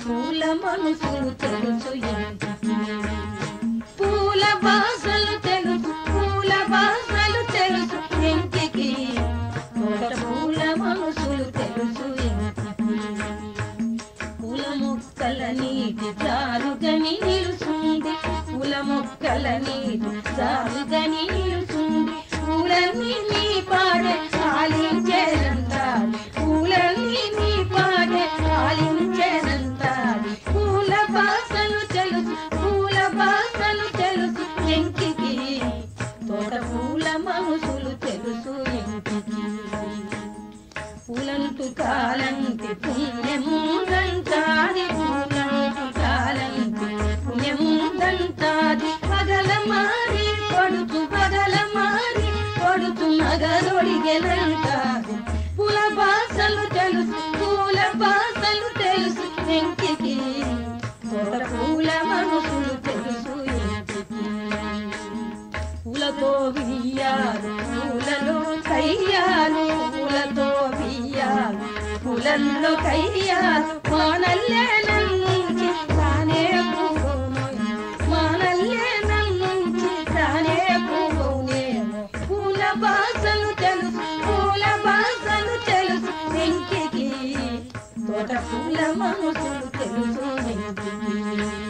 పూల మనసులు తెలుసు ఎంతకి పూల బాసలు తెలుసు పూల బాసలు తెలుసు ఎంటికి తోట పూల మనసులు తెలుసు ఎంటికి పూల మొక్కల నీటి జారుగని నిలుసుంది పూల మొక్కల నీటి జారుగని నిలుసుంది పూలన్నీ నీ పాడే ఆలించేనంటాడు పూలన్నీ నీ పాడే ఆలించేనంటాడు పూల బాసలు తెలుసు పూల బాసలు తెలుసు ఎంకికి తోట పూల మనసులు తెలుసు ఎంకికి పూలంటు కాలంటి పుణ్యముందంటాది పూలంటు కాలంటి పుణ్యముందంటాది పగల మారి కొడుతు పగల మారి కొడుతు నగరొడిగెనంటాది పూల బాసలు తెలుసు పూల బాసలు తెలుసు ఎంకికి తోట పూల మనసులు తెలుసు ఎంకికి పూలతో బియ్యాలు పూలలో కయ్యాలు పూలతో బియ్యాలు పూలల్లో కయ్యాలు మానల్లే నన్నుంచి తానే పూవోను మానల్లే నన్నుంచి తానే పూవోనేమో పూల బాసలు తెలుసు పూల బాసలు తెలుసు వెంకికి తోట పూల మనసులు తెలుసు వెంకికి